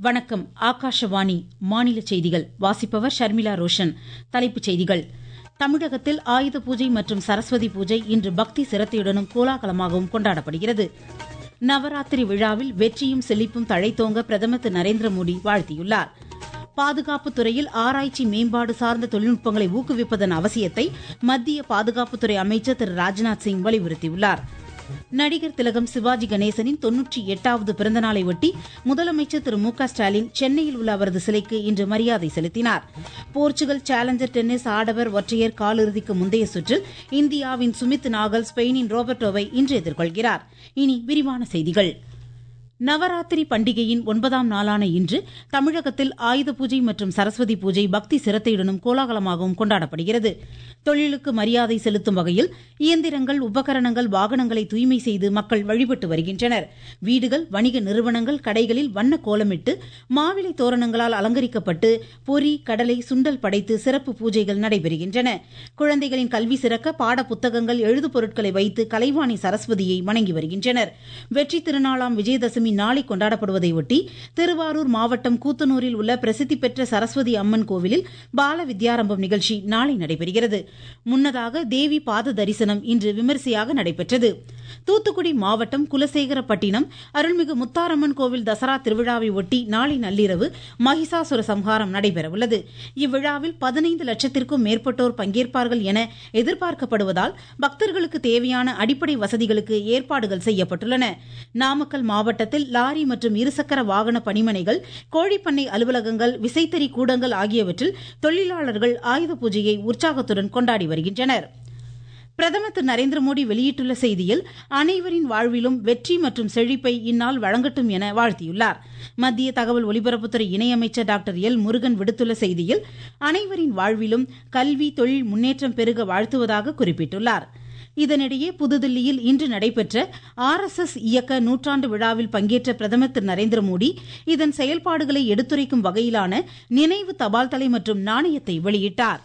வணக்கம் ஆகாஷவாணி மாநில செய்திகள் வாசிப்பவர் ஷர்மிளா ரோஷன் தலைப்புச் செய்திகள் தமிழகத்தில் ஆயுத பூஜை மற்றும் சரஸ்வதி பூஜை இன்று பக்தி சிரத்தையுடனும் கோலாகலமாகவும் கொண்டாடப்படுகிறது நவராத்திரி விழாவில் வெற்றியும் செழிப்பும் தழைத்தோங்க பிரதமர் திரு நரேந்திர மோடி வாழ்த்தியுள்ளார் பாதுகாப்பு துறையில் ஆராய்ச்சி மேம்பாடு சார்ந்த தொழில்நுட்பங்களை ஊக்குவிப்பதன் அவசியத்தை மத்திய பாதுகாப்புத்துறை அமைச்சர் திரு ராஜ்நாத் சிங் வலியுறுத்தியுள்ளார் நடிகர் திலகம் சிவாஜி கணேசனின் தொன்னூற்றி எட்டாவது பிறந்தநாளை ஒட்டி முதலமைச்சர் திரு மு க ஸ்டாலின் சென்னையில் உள்ள அவரது சிலைக்கு இன்று மரியாதை செலுத்தினார் போர்ச்சுகல் சேலஞ்சர் டென்னிஸ் ஆடவர் ஒற்றையர் காலிறுதிக்கு முந்தைய சுற்றில் இந்தியாவின் சுமித் நாகல் ஸ்பெயினின் ரோபர்டோவை இன்று எதிர்கொள்கிறார் இனி விரிவான செய்திகள் நவராத்திரி பண்டிகையின் ஒன்பதாம் நாளான இன்று தமிழகத்தில் ஆயுத பூஜை மற்றும் சரஸ்வதி பூஜை பக்தி சிரத்தையுடனும் கோலாகலமாகவும் கொண்டாடப்படுகிறது தொழிலுக்கு மரியாதை செலுத்தும் வகையில் இயந்திரங்கள் உபகரணங்கள் வாகனங்களை தூய்மை செய்து மக்கள் வழிபட்டு வருகின்றனர் வீடுகள் வணிக நிறுவனங்கள் கடைகளில் வண்ண கோலமிட்டு மாவிலை தோரணங்களால் அலங்கரிக்கப்பட்டு பொறி கடலை சுண்டல் படைத்து சிறப்பு பூஜைகள் நடைபெறுகின்றன குழந்தைகளின் கல்வி சிறக்க பாட புத்தகங்கள் எழுது பொருட்களை வைத்து கலைவாணி சரஸ்வதியை வணங்கி வருகின்றனர் வெற்றி திருநாளாம் விஜயதசமி தசமி நாளை கொண்டாடப்படுவதை ஒட்டி திருவாரூர் மாவட்டம் கூத்தனூரில் உள்ள பிரசித்தி பெற்ற சரஸ்வதி அம்மன் கோவிலில் பால வித்யாரம்பம் நிகழ்ச்சி நாளை நடைபெறுகிறது முன்னதாக தேவி பாத தரிசனம் இன்று விமரிசையாக நடைபெற்றது தூத்துக்குடி மாவட்டம் குலசேகரப்பட்டினம் அருள்மிகு முத்தாரம்மன் கோவில் தசரா திருவிழாவை ஒட்டி நாளை நள்ளிரவு மகிஷாசுர சம்ஹாரம் நடைபெறவுள்ளது இவ்விழாவில் பதினைந்து லட்சத்திற்கும் மேற்பட்டோர் பங்கேற்பார்கள் என எதிர்பார்க்கப்படுவதால் பக்தர்களுக்கு தேவையான அடிப்படை வசதிகளுக்கு ஏற்பாடுகள் செய்யப்பட்டுள்ளன நாமக்கல் மாவட்டத்தில் லாரி மற்றும் இருசக்கர வாகன பணிமனைகள் கோழிப்பண்ணை அலுவலகங்கள் விசைத்தறி கூடங்கள் ஆகியவற்றில் தொழிலாளர்கள் ஆயுத பூஜையை உற்சாகத்துடன் கொண்டாடி வருகின்றனர் பிரதமர் திரு நரேந்திர மோடி வெளியிட்டுள்ள செய்தியில் அனைவரின் வாழ்விலும் வெற்றி மற்றும் செழிப்பை இந்நாள் வழங்கட்டும் என வாழ்த்தியுள்ளார் மத்திய தகவல் ஒலிபரப்புத்துறை இணையமைச்சர் டாக்டர் எல் முருகன் விடுத்துள்ள செய்தியில் அனைவரின் வாழ்விலும் கல்வி தொழில் முன்னேற்றம் பெருக வாழ்த்துவதாக குறிப்பிட்டுள்ளார் இதனிடையே புதுதில்லியில் இன்று நடைபெற்ற ஆர் எஸ் எஸ் இயக்க நூற்றாண்டு விழாவில் பங்கேற்ற பிரதமர் திரு நரேந்திர மோடி இதன் செயல்பாடுகளை எடுத்துரைக்கும் வகையிலான நினைவு தபால் தலை மற்றும் நாணயத்தை வெளியிட்டார்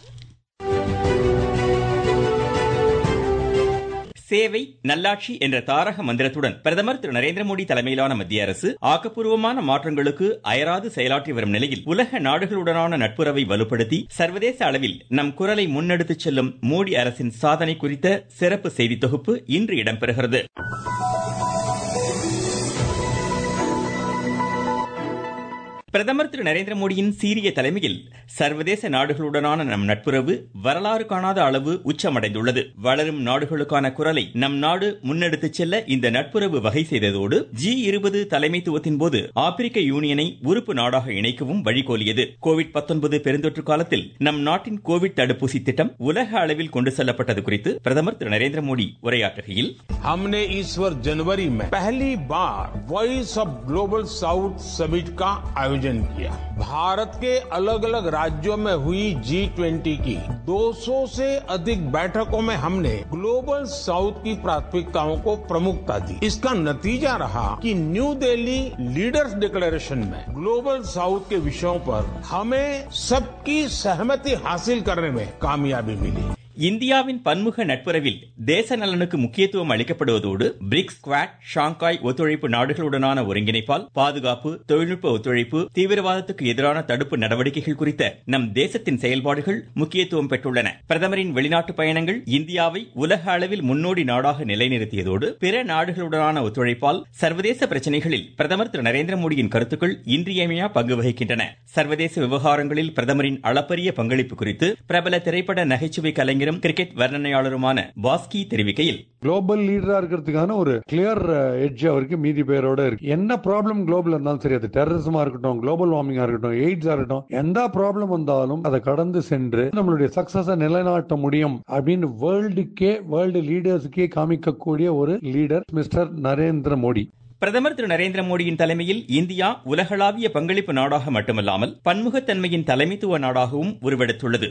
சேவை நல்லாட்சி என்ற தாரக மந்திரத்துடன் பிரதமர் திரு நரேந்திர மோடி தலைமையிலான மத்திய அரசு ஆக்கப்பூர்வமான மாற்றங்களுக்கு அயராது செயலாற்றி வரும் நிலையில் உலக நாடுகளுடனான நட்புறவை வலுப்படுத்தி சர்வதேச அளவில் நம் குரலை முன்னெடுத்துச் செல்லும் மோடி அரசின் சாதனை குறித்த சிறப்பு செய்தி தொகுப்பு இன்று இடம்பெறுகிறது பிரதமர் திரு நரேந்திர மோடியின் சீரிய தலைமையில் சர்வதேச நாடுகளுடனான நம் நட்புறவு வரலாறு காணாத அளவு உச்சமடைந்துள்ளது வளரும் நாடுகளுக்கான குரலை நம் நாடு முன்னெடுத்துச் செல்ல இந்த நட்புறவு வகை செய்ததோடு ஜி இருபது தலைமைத்துவத்தின் போது ஆப்பிரிக்க யூனியனை உறுப்பு நாடாக இணைக்கவும் வழிகோலியது கோவிட் பெருந்தொற்று காலத்தில் நம் நாட்டின் கோவிட் தடுப்பூசி திட்டம் உலக அளவில் கொண்டு செல்லப்பட்டது குறித்து பிரதமர் திரு நரேந்திர மோடி உரையாற்றுகையில் हमने इस वर्ष जनवरी में पहली बार voice of global south summit का आयोजन किया भारत के अलग अलग राज्यों में हुई जी ट्वेंटी की 200 से अधिक बैठकों में हमने ग्लोबल साउथ की प्राथमिकताओं को प्रमुखता दी इसका नतीजा रहा कि न्यू दिल्ली लीडर्स डिक्लेरेशन में ग्लोबल साउथ के विषयों पर हमें सबकी सहमति हासिल करने में कामयाबी मिली இந்தியாவின் பன்முக நட்புறவில் தேச நலனுக்கு முக்கியத்துவம் அளிக்கப்படுவதோடு பிரிக்ஸ் குவாட் ஷாங்காய் ஒத்துழைப்பு நாடுகளுடனான ஒருங்கிணைப்பால் பாதுகாப்பு தொழில்நுட்ப ஒத்துழைப்பு தீவிரவாதத்துக்கு எதிரான தடுப்பு நடவடிக்கைகள் குறித்த நம் தேசத்தின் செயல்பாடுகள் முக்கியத்துவம் பெற்றுள்ளன பிரதமரின் வெளிநாட்டு பயணங்கள் இந்தியாவை உலக அளவில் முன்னோடி நாடாக நிலைநிறுத்தியதோடு பிற நாடுகளுடனான ஒத்துழைப்பால் சர்வதேச பிரச்சனைகளில் பிரதமர் திரு நரேந்திர மோடியின் கருத்துக்கள் இன்றியமையா பங்கு வகிக்கின்றன சர்வதேச விவகாரங்களில் பிரதமரின் அளப்பரிய பங்களிப்பு குறித்து பிரபல திரைப்பட நகைச்சுவை கலைஞர் கலைஞரும் கிரிக்கெட் வர்ணனையாளருமான பாஸ்கி தெரிவிக்கையில் குளோபல் லீடரா இருக்கிறதுக்கான ஒரு கிளியர் எட்ஜ் அவருக்கு மீதி பேரோட இருக்கு என்ன ப்ராப்ளம் குளோபல் இருந்தாலும் சரி அது டெரரிசமா இருக்கட்டும் குளோபல் வார்மிங்கா இருக்கட்டும் எய்ட்ஸா இருக்கட்டும் எந்த ப்ராப்ளம் வந்தாலும் அதை கடந்து சென்று நம்மளுடைய சக்சஸ நிலைநாட்ட முடியும் அப்படின்னு வேர்ல்டுக்கே வேர்ல்டு லீடர்ஸுக்கே காமிக்கக்கூடிய ஒரு லீடர் மிஸ்டர் நரேந்திர மோடி பிரதமர் திரு நரேந்திர மோடியின் தலைமையில் இந்தியா உலகளாவிய பங்களிப்பு நாடாக மட்டுமல்லாமல் பன்முகத்தன்மையின் தலைமைத்துவ நாடாகவும் உருவெடுத்துள்ளது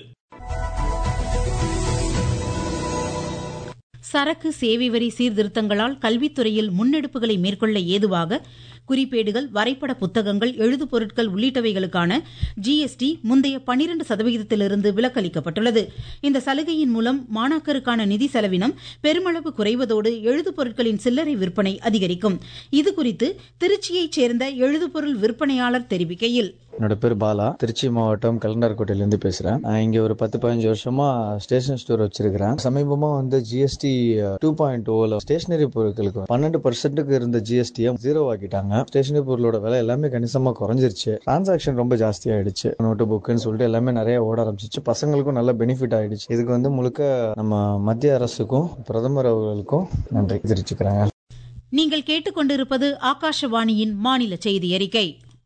சரக்கு சேவை வரி சீர்திருத்தங்களால் கல்வித்துறையில் முன்னெடுப்புகளை மேற்கொள்ள ஏதுவாக குறிப்பேடுகள் வரைபட புத்தகங்கள் எழுது பொருட்கள் உள்ளிட்டவைகளுக்கான ஜிஎஸ்டி முந்தைய பனிரெண்டு சதவிகிதத்திலிருந்து விலக்களிக்கப்பட்டுள்ளது இந்த சலுகையின் மூலம் மாணாக்கருக்கான நிதி செலவினம் பெருமளவு குறைவதோடு எழுது பொருட்களின் சில்லறை விற்பனை அதிகரிக்கும் இதுகுறித்து திருச்சியைச் சேர்ந்த எழுதுபொருள் விற்பனையாளர் தெரிவிக்கையில் என்னோட பேர் பாலா திருச்சி மாவட்டம் கலண்டார்கோட்டையிலேருந்து பேசுகிறேன் நான் இங்கே ஒரு பத்து பதினஞ்சு வருஷமா ஸ்டேஷனரி ஸ்டோர் வச்சிருக்கிறேன் சமீபமாக வந்து ஜிஎஸ்டி டூ பாயிண்ட் ஓவில் ஸ்டேஷனரி பொருட்களுக்கு பன்னெண்டு பர்சன்ட்டுக்கு இருந்த ஜிஎஸ்டியை ஜீரோ ஆக்கிட்டாங்க ஸ்டேஷனரி பொருளோட விலை எல்லாமே கணிசமாக குறைஞ்சிருச்சு டிரான்சாக்ஷன் ரொம்ப ஜாஸ்தி ஆயிடுச்சு நோட்டு புக்குன்னு சொல்லிட்டு எல்லாமே நிறைய ஓட ஆரம்பிச்சிச்சு பசங்களுக்கும் நல்ல பெனிஃபிட் ஆயிடுச்சு இதுக்கு வந்து முழுக்க நம்ம மத்திய அரசுக்கும் பிரதமர் அவர்களுக்கும் நன்றி தெரிவிச்சுக்கிறேங்க நீங்கள் கேட்டுக்கொண்டிருப்பது ஆகாஷவாணியின் மாநில செய்தி அறிக்கை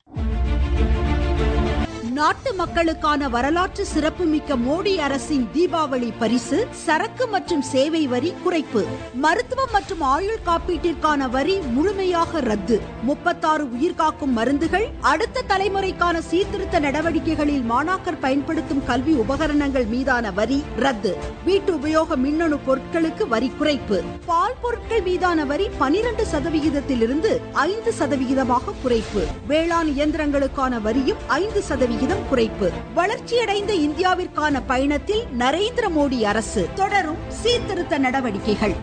நாட்டு மக்களுக்கான வரலாற்று சிறப்புமிக்க மோடி அரசின் தீபாவளி பரிசு சரக்கு மற்றும் சேவை வரி குறைப்பு மருத்துவம் மற்றும் ஆயுள் காப்பீட்டிற்கான வரி முழுமையாக ரத்து முப்பத்தாறு உயிர்காக்கும் மருந்துகள் அடுத்த தலைமுறைக்கான சீர்திருத்த நடவடிக்கைகளில் மாணாக்கர் பயன்படுத்தும் கல்வி உபகரணங்கள் மீதான வரி ரத்து வீட்டு உபயோக மின்னணு பொருட்களுக்கு வரி குறைப்பு பால் பொருட்கள் மீதான வரி பனிரெண்டு சதவிகிதத்திலிருந்து ஐந்து சதவிகிதமாக குறைப்பு வேளாண் இயந்திரங்களுக்கான வரியும் ஐந்து சதவிகிதம் சதவிகிதம் குறைப்பு வளர்ச்சியடைந்த இந்தியாவிற்கான பயணத்தில் நரேந்திர மோடி அரசு தொடரும் சீர்திருத்த நடவடிக்கைகள்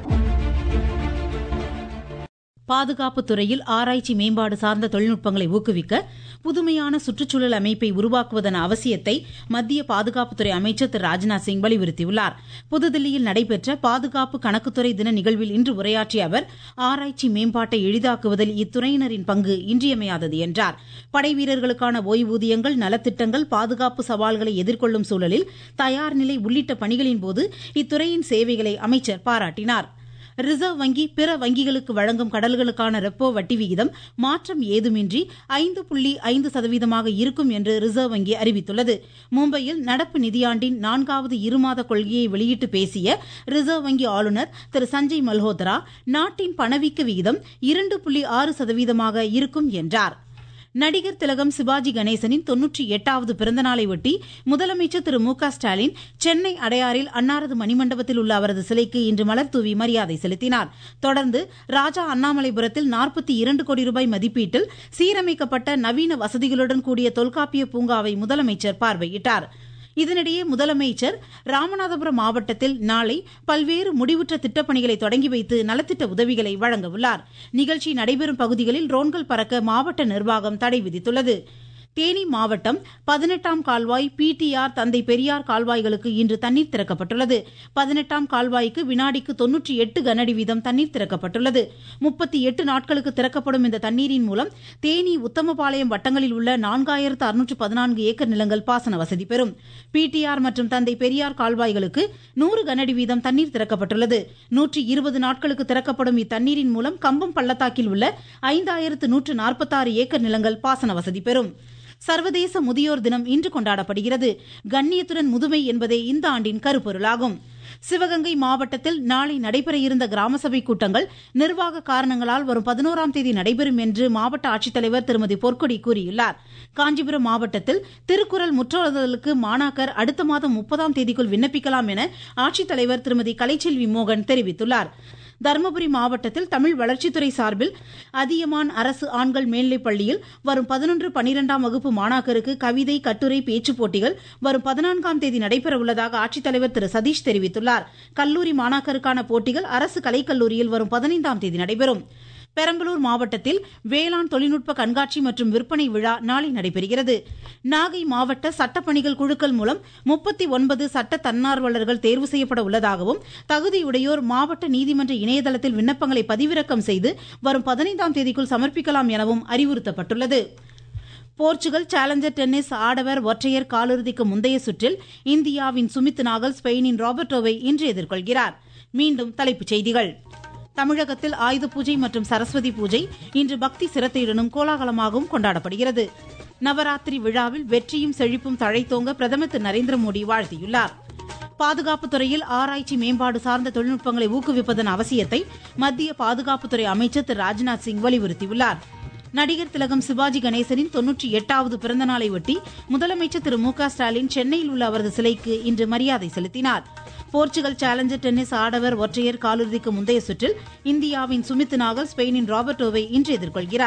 பாதுகாப்பு துறையில் ஆராய்ச்சி மேம்பாடு சார்ந்த தொழில்நுட்பங்களை ஊக்குவிக்க புதுமையான சுற்றுச்சூழல் அமைப்பை உருவாக்குவதன் அவசியத்தை மத்திய பாதுகாப்புத்துறை அமைச்சர் திரு ராஜ்நாத் சிங் வலியுறுத்தியுள்ளார் புதுதில்லியில் நடைபெற்ற பாதுகாப்பு கணக்குத்துறை தின நிகழ்வில் இன்று உரையாற்றிய அவர் ஆராய்ச்சி மேம்பாட்டை எளிதாக்குவதில் இத்துறையினரின் பங்கு இன்றியமையாதது என்றார் படை வீரர்களுக்கான ஓய்வூதியங்கள் நலத்திட்டங்கள் பாதுகாப்பு சவால்களை எதிர்கொள்ளும் சூழலில் தயார் நிலை உள்ளிட்ட பணிகளின் போது இத்துறையின் சேவைகளை அமைச்சர் பாராட்டினார் ரிசர்வ் வங்கி பிற வங்கிகளுக்கு வழங்கும் கடல்களுக்கான ரெப்போ வட்டி விகிதம் மாற்றம் ஏதுமின்றி ஐந்து புள்ளி ஐந்து சதவீதமாக இருக்கும் என்று ரிசர்வ் வங்கி அறிவித்துள்ளது மும்பையில் நடப்பு நிதியாண்டின் நான்காவது இருமாத கொள்கையை வெளியிட்டு பேசிய ரிசர்வ் வங்கி ஆளுநர் திரு சஞ்சய் மல்ஹோத்ரா நாட்டின் பணவீக்க விகிதம் இரண்டு புள்ளி ஆறு சதவீதமாக இருக்கும் என்றார் நடிகர் திலகம் சிவாஜி கணேசனின் தொன்னூற்றி எட்டாவது பிறந்தநாளை ஒட்டி முதலமைச்சர் திரு மு க ஸ்டாலின் சென்னை அடையாறில் அன்னாரது மணிமண்டபத்தில் உள்ள அவரது சிலைக்கு இன்று மலர் தூவி மரியாதை செலுத்தினார் தொடர்ந்து ராஜா அண்ணாமலைபுரத்தில் நாற்பத்தி இரண்டு கோடி ரூபாய் மதிப்பீட்டில் சீரமைக்கப்பட்ட நவீன வசதிகளுடன் கூடிய தொல்காப்பிய பூங்காவை முதலமைச்சர் பார்வையிட்டார் இதனிடையே முதலமைச்சர் ராமநாதபுரம் மாவட்டத்தில் நாளை பல்வேறு முடிவுற்ற திட்டப்பணிகளை தொடங்கி வைத்து நலத்திட்ட உதவிகளை வழங்க உள்ளார் நிகழ்ச்சி நடைபெறும் பகுதிகளில் ட்ரோன்கள் பறக்க மாவட்ட நிர்வாகம் தடை விதித்துள்ளது தேனி மாவட்டம் பதினெட்டாம் கால்வாய் பிடிஆர் தந்தை பெரியார் கால்வாய்களுக்கு இன்று தண்ணீர் திறக்கப்பட்டுள்ளது பதினெட்டாம் கால்வாய்க்கு வினாடிக்கு தொன்னூற்றி எட்டு கனஅடி வீதம் தண்ணீர் திறக்கப்பட்டுள்ளது முப்பத்தி எட்டு நாட்களுக்கு திறக்கப்படும் இந்த தண்ணீரின் மூலம் தேனி உத்தமபாளையம் வட்டங்களில் உள்ள நான்காயிரத்து அறுநூற்று பதினான்கு ஏக்கர் நிலங்கள் பாசன வசதி பெறும் பிடிஆர் மற்றும் தந்தை பெரியார் கால்வாய்களுக்கு நூறு கனஅடி வீதம் தண்ணீர் திறக்கப்பட்டுள்ளது நூற்றி இருபது நாட்களுக்கு திறக்கப்படும் இத்தண்ணீரின் மூலம் கம்பம் பள்ளத்தாக்கில் உள்ள ஐந்தாயிரத்து நூற்று நாற்பத்தாறு ஏக்கர் நிலங்கள் பாசன வசதி பெறும் சர்வதேச முதியோர் தினம் இன்று கொண்டாடப்படுகிறது கண்ணியத்துடன் முதுமை என்பதே இந்த ஆண்டின் கருப்பொருளாகும் சிவகங்கை மாவட்டத்தில் நாளை நடைபெற இருந்த கிராம சபை கூட்டங்கள் நிர்வாக காரணங்களால் வரும் பதினோராம் தேதி நடைபெறும் என்று மாவட்ட ஆட்சித்தலைவர் திருமதி பொற்கொடி கூறியுள்ளார் காஞ்சிபுரம் மாவட்டத்தில் திருக்குறள் முற்றோதலுக்கு மாணாக்கர் அடுத்த மாதம் முப்பதாம் தேதிக்குள் விண்ணப்பிக்கலாம் என ஆட்சித்தலைவர் திருமதி கலைச்செல்வி மோகன் தெரிவித்துள்ளார் தருமபுரி மாவட்டத்தில் தமிழ் வளர்ச்சித்துறை சார்பில் அதியமான் அரசு ஆண்கள் மேல்நிலைப் பள்ளியில் வரும் பதினொன்று பனிரெண்டாம் வகுப்பு மாணாக்கருக்கு கவிதை கட்டுரை பேச்சுப் போட்டிகள் வரும் பதினான்காம் தேதி நடைபெற உள்ளதாக ஆட்சித்தலைவர் திரு சதீஷ் தெரிவித்துள்ளார் கல்லூரி மாணாக்கருக்கான போட்டிகள் அரசு கலைக்கல்லூரியில் வரும் பதினைந்தாம் தேதி நடைபெறும் பெரம்பலூர் மாவட்டத்தில் வேளாண் தொழில்நுட்ப கண்காட்சி மற்றும் விற்பனை விழா நாளை நடைபெறுகிறது நாகை மாவட்ட சட்டப்பணிகள் குழுக்கள் மூலம் முப்பத்தி ஒன்பது சட்ட தன்னார்வலர்கள் தேர்வு செய்யப்பட உள்ளதாகவும் தகுதியுடையோர் மாவட்ட நீதிமன்ற இணையதளத்தில் விண்ணப்பங்களை பதிவிறக்கம் செய்து வரும் பதினைந்தாம் தேதிக்குள் சமர்ப்பிக்கலாம் எனவும் அறிவுறுத்தப்பட்டுள்ளது போர்ச்சுகல் சேலஞ்சர் டென்னிஸ் ஆடவர் ஒற்றையர் காலிறுதிக்கு முந்தைய சுற்றில் இந்தியாவின் சுமித் நாகல் ஸ்பெயினின் ராபர்டோவை இன்று எதிர்கொள்கிறார் மீண்டும் தலைப்புச் செய்திகள் தமிழகத்தில் ஆயுத பூஜை மற்றும் சரஸ்வதி பூஜை இன்று பக்தி சிரத்தையுடனும் கோலாகலமாகவும் கொண்டாடப்படுகிறது நவராத்திரி விழாவில் வெற்றியும் செழிப்பும் தழைத்தோங்க பிரதமர் திரு நரேந்திர மோடி வாழ்த்தியுள்ளார் பாதுகாப்பு துறையில் ஆராய்ச்சி மேம்பாடு சார்ந்த தொழில்நுட்பங்களை ஊக்குவிப்பதன் அவசியத்தை மத்திய பாதுகாப்புத்துறை அமைச்சர் திரு ராஜ்நாத் சிங் வலியுறுத்தியுள்ளார் நடிகர் திலகம் சிவாஜி கணேசனின் தொன்னூற்றி எட்டாவது பிறந்தநாளை ஒட்டி முதலமைச்சர் திரு மு க ஸ்டாலின் சென்னையில் உள்ள அவரது சிலைக்கு இன்று மரியாதை செலுத்தினார் போர்ச்சுகல் சேலஞ்சர் டென்னிஸ் ஆடவர் ஒற்றையர் காலிறுதிக்கு முந்தைய சுற்றில் இந்தியாவின் சுமித் நாகல் ஸ்பெயினின் ராபர்டோவை இன்று எதிர்கொள்கிறார்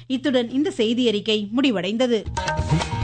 இத்துடன் இந்த செய்தி அறிக்கை முடிவடைந்தது